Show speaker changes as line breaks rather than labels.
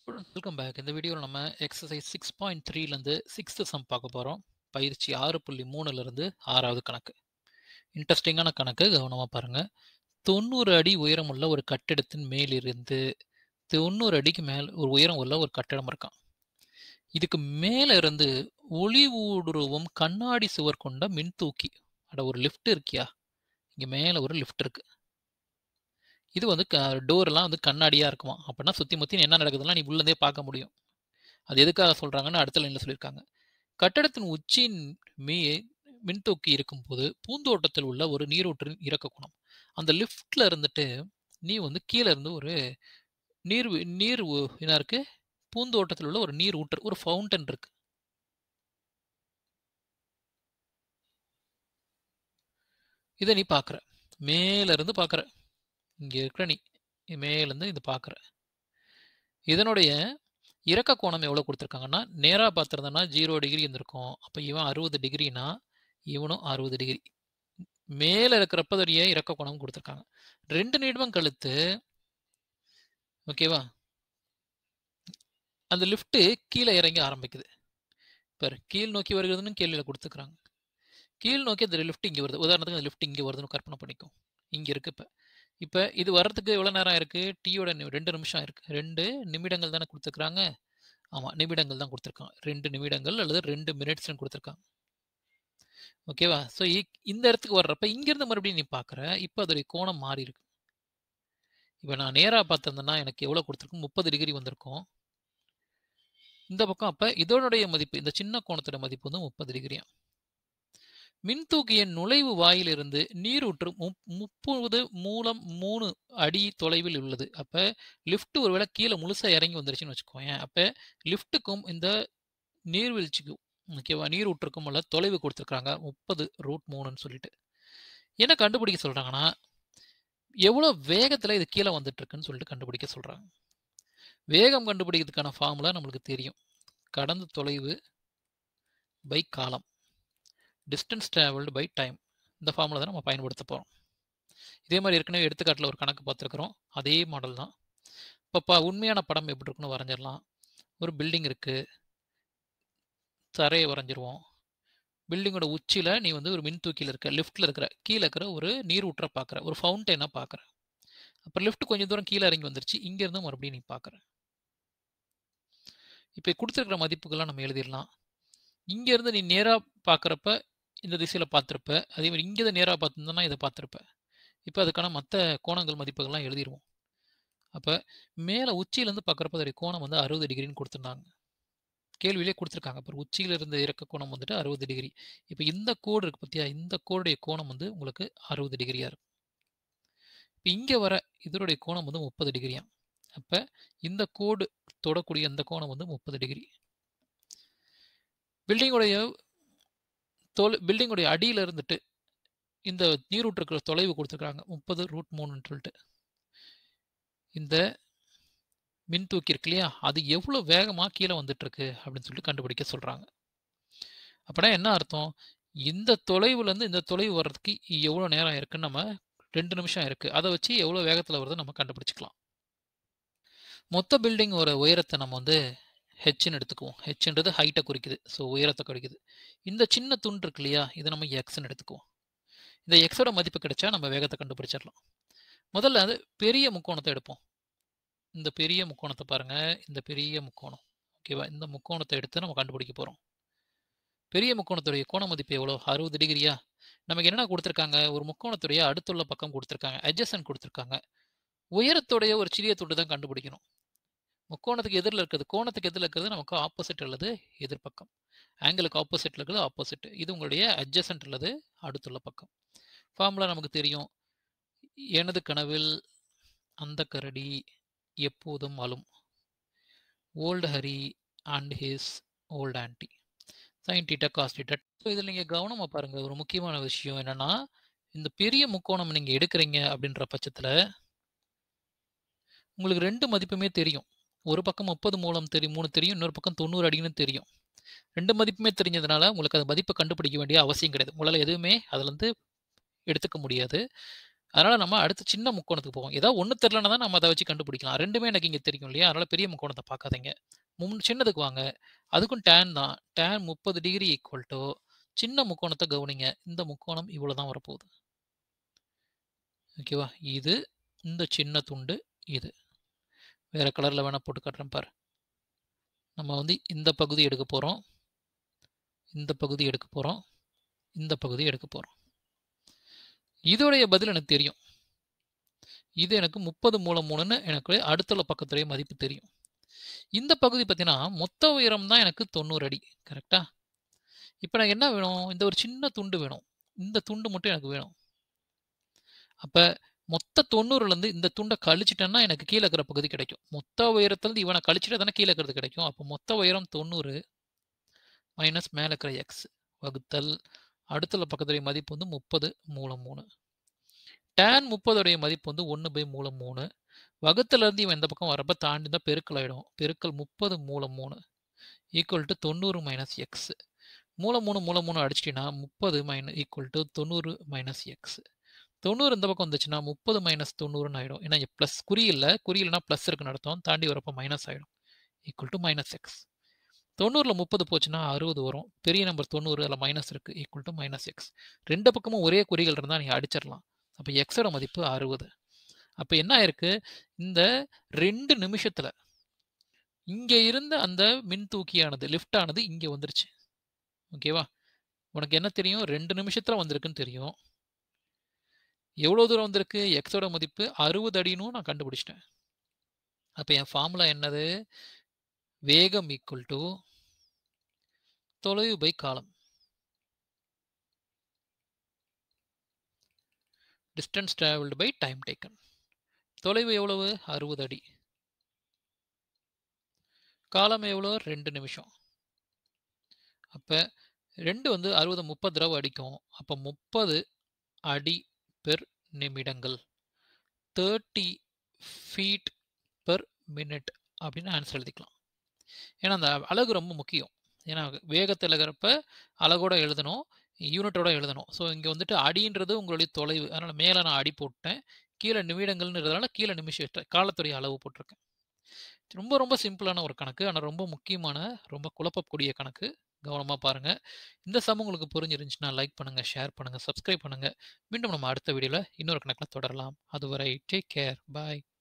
Welcome back. இந்த வீடியோல நம்ம எக்சர்சைஸ் 6.3லருந்து 6த் சம் பார்க்க போறோம். பயிற்சி 6.3லருந்து 6வது கணக்கு. இன்ட்ரஸ்டிங்கான கணக்கு கவனமா பாருங்க. 90 அடி உயரமுள்ள ஒரு கட்டிடத்தின் மேலிருந்து 90 அடிக்கு மேல் ஒரு உயரம் உள்ள ஒரு கட்டிடம் இருக்காம். இதுக்கு மேல இருந்து ஒளி ஊடுருவும் கண்ணாடி சுவர் கொண்ட மின்தூக்கி. அட ஒரு லிஃப்ட் இருக்கியா? இங்க மேல ஒரு லிஃப்ட் இருக்கு. இது வந்து க டோர்லாம் வந்து கண்ணாடியா இருக்குமாம். அப்பன்னா சுத்தி முத்தி என்ன நடக்குதுலாம் நீ உள்ள இருந்தே பார்க்க முடியும். அது எதுக்காக சொல்றாங்கன்னு அடுத்த லைன்ல சொல்லியிருக்காங்க. கட்டடத்தின் உச்சியின் மே மின்தூக்கி இருக்கும்போது, பூந்தோட்டத்தில் உள்ள ஒரு நீரூற்றின் இறக்க குணம். அந்த லிஃப்ட்ல இருந்துட்டு நீ வந்து கீழ இருந்து ஒரு நீர் நீர் உ என்ன இருக்கு? பூந்தோட்டத்தில் உள்ள ஒரு நீர் ஊற்று, ஒரு ஃபவுண்டன் இருக்கு. இத நீ பார்க்குற. மேல இருந்து பார்க்குற. இங்க இருக்கிற நீ. மேல இருந்து இத பார்க்குற. இதனுடைய இறக்க கோணம் எவ்வளோ குடுத்துருக்காங்கன்னா, நேரா பார்த்திருந்தன்னா 0 டிகிரி இருந்திருக்கும். அப்ப இவன் 60 டிகிரினா, இவனும் 60 டிகிரி. மேல இருக்கிறப்ப அதோடைய இறக்க கோணம் குடுத்துருக்காங்க. 2 நிமிடம் கழித்து ஓகேவா? அந்த லிஃப்ட் கீழ இறங்க ஆரம்பிக்குது. பாரு கீழ் நோக்கி வருகிறதுன்னு கேள்வியில குடுத்துருக்காங்க. கீழ் நோக்கி அந்த லிஃப்ட் இங்க வருது. உதாரணத்துக்கு அந்த லிஃப்ட் இங்க வருதுன்னு கற்பனை பண்ணிக்கோ. இங்க இருக்கு இப்ப. இப்ப இது வர்றதுக்கு எவ்வளோ நேரம் ஆயிருக்கு? டீயோட 2 நிமிஷம் ஆயிருக்கு. 2 நிமிடங்கள் தானே குடுத்துருக்காங்க? ஆமா, நிமிடங்கள் தான் குடுத்துருக்காங்க. 2 நிமிடங்கள் அல்லது 2 மினிட்ஸ்ன்னு குடுத்துருக்காங்க. ஓகேவா? ஸோ இ இந்த இடத்துக்கு வர்றப்ப இங்கிருந்து மறுபடியும் நீ பார்க்குற. இப்ப அதோடைய கோணம் மாறி இருக்கு. இப்ப நான் நேரா பார்த்திருந்தேன்னா எனக்கு எவ்வளோ குடுத்துருக்கும்? 30 டிகிரி வந்திருக்கும். இந்த பக்கம் அப்ப இதனுடைய மதிப்பு, இந்த சின்ன கோணத்தோட மதிப்பு வந்து 30 டிகிரியாம். மின்தூக்கியின் நுழைவு வாயிலிருந்து நீரூற்று முப் 30 மூலம் 3 அடி தொலைவில் உள்ளது. அப்ப லிஃப்ட் ஒருவேள கீழ முழுசா இறங்கி வந்துருச்சுன்னு வச்சுக்கோயேன். அப்ப லிஃப்ட்டுக்கும் இந்த நீர்வீழ்ச்சிக்கும் ஓகேவா? நீரூற்றுக்கும் உள்ள தொலைவு குடுத்துருக்காங்க. 30√3ன்னு சொல்லிட்டு. என்ன கண்டுபிடிக்க சொல்றாங்கன்னா, எவ்வளோ வேகத்துல இது கீழ வந்துட்டு இருக்குன்னு சொல்லிட்டு கண்டுபிடிக்க சொல்றாங்க. வேகம் கண்டுபிடிக்கிறதுக்கான ஃபார்முலா நம்மளுக்கு தெரியும். கடந்த தொலைவு பை காலம். Distance travelled by time. இந்த ஃபார்முலா தான் நம்ம பயன்படுத்த போறோம். இதே மாரி ஏற்கனவே எடுத்துக்காட்டுல ஒரு கணக்கு பார்த்துருக்கிறோம். அதே மாடல் தான். இப்ப ப உண்மையான படம் எப்படி இருக்குன்னு வரைஞ்சிடலாம். ஒரு பில்டிங் இருக்கு. தரைய வரைஞ்சிருவோம். பில்டிங்கோட உச்சியில நீ வந்து ஒரு மின்தூக்கில இருக்க. லிஃப்ட்ல இருக்கிற. கீழ இருக்கிற ஒரு நீரூற்ற பார்க்குற. ஒரு ஃபவுண்டெயின பார்க்குற. அப்ப லிஃப்ட் கொஞ்சம் தூரம் கீழ இறங்கி வந்துருச்சு. இங்க இருந்து மறுபடியும் நீ பார்க்குற. இப்ப குடுத்திருக்கிற மதிப்புகள்லாம் நம்ம எழுதிறலாம். இங்க இருந்து நீ நேரா பார்க்குறப்ப இந்த திசையில பார்த்திருப்ப. அதே மாரி இங்க இருந்து நேரா பார்த்திருந்தன்னா இத பார்த்திருப்ப. இப்ப அதுக்கான மத்த கோணங்கள் மதிப்புகள்லாம் எழுதிருவோம். அப்ப மேல உச்சியிலருந்து பார்க்குறப்ப அதோடைய கோணம் வந்து 60 டிகிரின்னு குடுத்திருந்தாங்க. கேள்வியிலே குடுத்துருக்காங்க. பாரு உச்சியில இருந்து இறக்க கோணம் வந்துட்டு 60 டிகிரி. இப்ப இந்த கோடு இருக்கு பார்த்தியா? இந்த கோடுடைய கோணம் வந்து உங்களுக்கு 60 டிகிரியா இருக்கும். இப்ப இங்க வர இதனுடைய கோணம் வந்து 30 டிகிரியாம். அப்ப இந்த கோடு தொடக்கூடிய இந்த கோணம் வந்து 30 டிகிரி. பில்டிங்குடைய தொல் பில்டிங்குடைய அடியில இருந்துட்டு இந்த நீரூற்றுக்கு தொலைவு குடுத்துருக்காங்க. 30√3ன்னு சொல்லிட்டு. இந்த மின்தூக்கி இருக்கு இல்லையா? அது எவ்வளோ வேகமா கீழ வந்துட்டுருக்கு அப்படின்னு சொல்லிட்டு கண்டுபிடிக்க சொல்றாங்க. அப்பன்னா என்ன அர்த்தம்? இந்த தொலைவுலருந்து இந்த தொலைவு வர்றதுக்கு எவ்வளோ நேரம் ஆயிருக்குன்னு நம்ம 2 நிமிஷம் ஆயிருக்கு. அத வச்சு எவ்வளோ வேகத்துல வருதுன்னு நம்ம கண்டுபிடிச்சுக்கலாம். மொத்த பில்டிங்கோட உயரத்த நம்ம வந்து ஹெச்ன்னு எடுத்துக்குவோம். ஹெச்ன்றது ஹைட்ட குறிக்குது. ஸோ உயரத்த குறிக்குது. இந்த சின்ன துண்டு இருக்கு இல்லையா? இத நம்ம எக்ஸ்ன்னு எடுத்துக்குவோம். இந்த எக்ஸோட மதிப்பு கிடைச்சா நம்ம வேகத்த கண்டுபிடிச்சிடலாம். முதல்ல அது பெரிய முக்கோணத்த எடுப்போம். இந்த பெரிய முக்கோணத்த பாருங்க. இந்த பெரிய முக்கோணம். ஓகேவா? இந்த முக்கோணத்த எடுத்து நம்ம கண்டுபிடிக்க போறோம். பெரிய முக்கோணத்துடைய கோண மதிப்பு எவ்வளோ? 60 டிகிரியா? நமக்கு என்னென்ன குடுத்துருக்காங்க? ஒரு முக்கோணத்துடைய அடுத்துள்ள பக்கம் குடுத்துருக்காங்க. அட்ஜசன்ட் குடுத்துருக்காங்க. உயரத்துடைய ஒரு சிறிய துண்டு தான் கண்டுபிடிக்கணும். முக்கோணத்துக்கு எதிர்ல இருக்கிறது கோணத்துக்கு எதிர்ல இருக்கிறது நமக்கு ஆப்போசிட் அல்லது எதிர்ப்பக்கம். ஆங்கிளுக்கு ஆப்போசிட்ல இருக்கிறது ஆப்போசிட். இது உங்களுடைய அட்ஜசன்ட் அல்லது அடுத்துள்ள பக்கம். ஃபார்முலா நமக்கு தெரியும். எனது கனவில் அந்த கரடி எப்போதும் அழும். Old Harry and his old aunty. Sine theta, cos theta. So இதில நீங்க கவனமா பாருங்க. ஒரு முக்கியமான விஷயம் என்னன்னா, இந்த பெரிய முக்கோணம் நீங்க எடுக்குறீங்க அப்படின்ற பட்சத்தில உங்களுக்கு 2 மதிப்புமே தெரியும். ஒரு பக்கம் 30 மூலம் தெரியும் 3 தெரியும். இன்னொரு பக்கம் 90 அடின்னு தெரியும். 2 மதிப்புமே தெரிஞ்சதுனால உங்களுக்கு அந்த மதிப்ப கண்டுபிடிக்க வேண்டிய அவசியம் கிடையாது. உங்களால எதுவுமே அதுலருந்து எடுத்துக்க முடியாது. அதனால நம்ம அடுத்து சின்ன முக்கோணத்துக்கு போவோம். ஏதாவது ஒண்ணு தெரியலன்னா தான் நம்ம அத வச்சு கண்டுபிடிக்கலாம். 2மே எனக்கு இங்க தெரியும் இல்லையா? அதனால பெரிய முக்கோணத்த பார்க்காதீங்க. முன் சின்னதுக்கு வாங்க. அதுக்கும் டான் தான். டான் 30 டிகிரி ஈக்குவல் டூ சின்ன முக்கோணத்த கவனிங்க. இந்த முக்கோணம் இவ்வளோ தான் வரப்போகுது. ஓகேவா? இது, இந்த சின்ன துண்டு, இது. வேற கலர்ல வேணா போட்டு காட்டுறேன் பாரு. நம்ம வந்து இந்த பகுதி எடுக்க போறோம். இந்த பகுதி எடுக்க போறோம். இந்த பகுதி எடுக்க போறோம். இதோடைய பதில் எனக்கு தெரியும். இது எனக்கு 30 மூலம் 3ன்னு எனக்கு அடுத்துள்ள பக்கத்துடைய மதிப்பு தெரியும். இந்த பகுதி பார்த்தீங்கன்னா, மொத்த உயரம் தான் எனக்கு 90 அடி. கரெக்ட்டா? இப்ப எனக்கு என்ன வேணும்? இந்த ஒரு சின்ன துண்டு வேணும். இந்த துண்டு மட்டும் எனக்கு வேணும். அப்ப மொத்த 90லருந்து இந்த துண்ட கழிச்சுட்டேன்னா, எனக்கு கீழ இருக்கிற பகுதி கிடைக்கும். மொத்த உயரத்திலருந்து இவன கழிச்சுட்டா தானே கீழ இருக்கிறது கிடைக்கும். அப்ப மொத்த உயரம் 90 மைனஸ் மேல இருக்கிற எக்ஸ் வகுத்தல் அடுத்துள்ள பக்கத்துடைய மதிப்பு வந்து 30 மூலம் 3. டான் 30 உடைய மதிப்பு வந்து 1 மூலம் 3. வகுத்தலருந்து இவன் இந்த பக்கம் வரப்ப தாண்டி தான் பெருக்கல் ஆயிடும். பெருக்கல் 30 மூலம் 3 ஈக்குவல் டூ 90 மைனஸ் எக்ஸ். மூலம் 3 மூலம் 3 அடிச்சிட்டீங்கன்னா 30 minus equal to 90 minus x. 90 இந்த பக்கம் வந்துச்சுன்னா 30 மைனஸ் 90ன்னு ஆயிடும். ஏன்னா இங்க பிளஸ் குறி இல்ல. குறி இல்லன்னா பிளஸ் இருக்குன்னு அர்த்தம். தாண்டி வரப்ப மைனஸ் ஆயிடும். Equal to minus x. 90ல 30 போச்சுன்னா 60 வரும். பெரிய நம்பர் 90 அதுல மைனஸ் இருக்கு. Equal to minus X. 2 பக்கமும் ஒரே குறிகள் இருந்தா நீங்க அடிச்சிடலாம். அப்ப எக்ஸோட மதிப்பு 60. அப்ப என்ன ஆயிருக்கு? இந்த 2 நிமிஷத்துல இங்க இருந்த அந்த மின்தூக்கியானது, லிஃப்ட் ஆனது இங்க வந்துருச்சு. ஓகேவா? உனக்கு என்ன தெரியும்? 2 நிமிஷத்துல வந்திருக்குன்னு தெரியும். எவ்வளோ தூரம் வந்திருக்கு? எக்ஸோட மதிப்பு 60 அடின்னும் நான் கண்டுபிடிச்சுட்டேன். அப்ப என் ஃபார்முலா என்னது? வேகம் ஈக்குவல் டூ தொலைவு பை காலம். Distance travelled by time taken. தொலைவு எவ்வளவு? 60 அடி. காலம் எவ்வளோ? 2 நிமிஷம். அப்ப 2 வந்து 60 30 தடவ அடிக்கும். அப்ப 30 அடி பெர் நிமிடங்கள். 30 ஃபீட் பெர் மினிட் அப்படின்னு ஆன்சர் எழுதிக்கலாம். ஏன்னா அந்த அலகு ரொம்ப முக்கியம். ஏன்னா வேகத்த எழுதுறப்ப அலகோட எழுதணும். யூனிட்டோட எழுதணும். ஸோ இங்க வந்துட்டு அடின்றது உங்களுடைய தொலைவு. அதனால மேல நான் அடி போட்டேன். கீழ நிமிடங்கள்ன்றதுனால கீழ நிமிஷ காலத்துடைய அளவு போட்டிருக்கேன். ரொம்ப ரொம்ப சிம்பிளான ஒரு கணக்கு. ஆனா ரொம்ப முக்கியமான, ரொம்ப குழப்பக்கூடிய கணக்கு. கவனமா பாருங்க. இந்த சம் உங்களுக்கு புரிஞ்சிருந்துச்சுன்னா லைக் பண்ணுங்க, ஷேர் பண்ணுங்க, சப்ஸ்கிரைப் பண்ணுங்க. மீண்டும் நம்ம அடுத்த வீடியோல இன்னொரு கணக்குல தொடரலாம். அதுவரை டேக் கேர். பாய்.